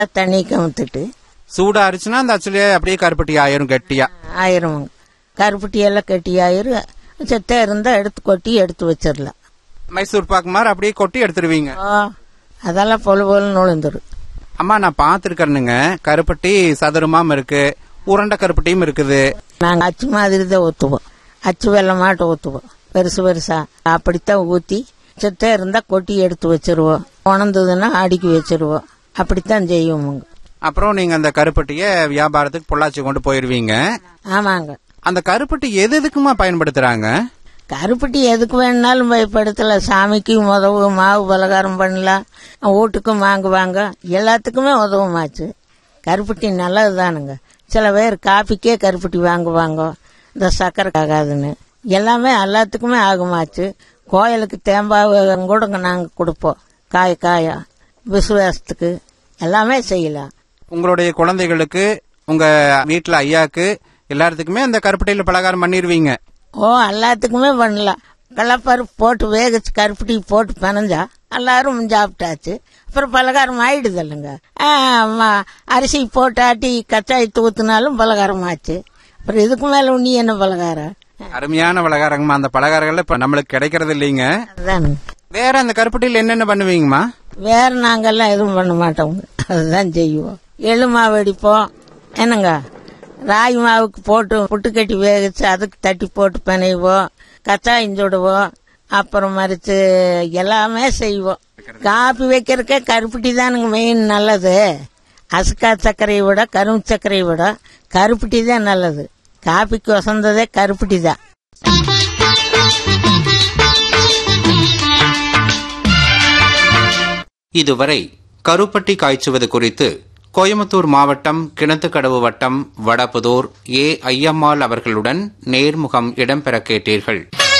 தண்ணி கமுத்துட்டு சூடா அரிச்சுனா அந்த அச்சுலயே அப்படியே கருப்பட்டி ஆயிரும் கெட்டியா ஆயிரம் கருப்பட்டி எல்லாம் கட்டி ஆயிரும் செத்த இருந்தா எடுத்து கொட்டி எடுத்து வச்சிடலாம் மைசூர் பாக்கு மாதிரி அப்படியே கொட்டி எடுத்துருவீங்க ஓ அதெல்லாம் பொழு பொழுன்னு நுழைந்துரும் அம்மா நான் பாத்துருக்கேனுங்க கருப்பட்டி சதுரமாம் இருக்கு உருண்டை கருப்பட்டியும் இருக்குது நாங்கள் அச்சு மாதிரி தான் ஊற்றுவோம் அச்சு வெள்ளமாட்டு ஊற்றுவோம் பெருசு பெருசா அப்படித்தான் ஊற்றி செத்த இருந்தால் கொட்டி எடுத்து வச்சிருவோம் உணர்ந்ததுன்னா அடுக்கி வச்சிருவோம் அப்படித்தான் செய்வோமுங்க அப்புறம் நீங்க அந்த கருப்பட்டிய வியாபாரத்துக்கு பொள்ளாச்சி கொண்டு போயிருவீங்க ஆமாங்க அந்த கருப்பட்டி எது எதுக்குமா பயன்படுத்துறாங்க கருப்பட்டி எதுக்கு வேணுனாலும் பயன்படுத்தலாம் சாமிக்கு உதவு மாவு பலகாரம் பண்ணலாம் வீட்டுக்கும் வாங்குவாங்க எல்லாத்துக்குமே உதவுமாச்சு கருப்பட்டி நல்லது தானுங்க சில பேர் காப்பிக்கே கருப்பட்டி வாங்குவாங்க இந்த சக்கரை ஆகாதுன்னு எல்லாமே எல்லாத்துக்குமே ஆகுமாச்சு கோயிலுக்கு தேம்பாவை கூட நாங்கள் கொடுப்போம் காய காயா விசுவாசத்துக்கு எல்லாமே செய்யலாம் உங்களுடைய குழந்தைகளுக்கு உங்க வீட்டுல ஐயாக்கு எல்லாத்துக்குமே அந்த கருப்பட்டியில பலகாரம் பண்ணிருவீங்க ஓ எல்லாத்துக்குமே பண்ணலாம் கடலப்பருப்பு போட்டு வேகச்சு கருப்பட்டி போட்டு பினஞ்சா எல்லாரும் சாப்பிட்டாச்சு அப்புறம் பலகாரம் ஆயிடுது இல்லைங்க அரிசி போட்டாட்டி கச்சாயத்து ஊத்துனாலும் பலகாரம் ஆச்சு அப்புறம் இதுக்கு மேல உண்ணி என்ன பலகாரம் அருமையான பலகாரங்கம்மா அந்த பலகாரங்கள்ல இப்ப நம்மளுக்கு கிடைக்கிறது இல்லைங்க அதுதானுங்க வேற அந்த கருப்பட்டியில என்னென்ன பண்ணுவீங்கம்மா வேற நாங்கெல்லாம் எதுவும் பண்ண மாட்டோம் அதுதான் செய்வோம் எள்ளு மாவு அடிப்போம் என்னங்க ராகி மாவுக்கு போட்டு புட்டு கட்டி வேகச்சு அதுக்கு தட்டி போட்டு பிணைவோம் கச்சாயம் சுடுவோம் அப்புறம் மறிச்சு எல்லாமே செய்வோம் காப்பி வைக்கிறதுக்கே கருப்பட்டி தானுங்க மெயின் நல்லது அசுக்கா சர்க்கரையை விட கரும்பு சர்க்கரையை விட கருப்பட்டி தான் நல்லது காப்பிக்கு வசந்ததே கருப்பட்டி தான் இதுவரை கருப்பட்டி காய்ச்சுவது குறித்து கோயம்புத்தூர் மாவட்டம் கிணத்துக்கடவு வட்டம் வடபுதூர் ஏ ஐயம்மாள் அவர்களுடன் நேர்முகம் இடம்பெற கேட்டீர்கள்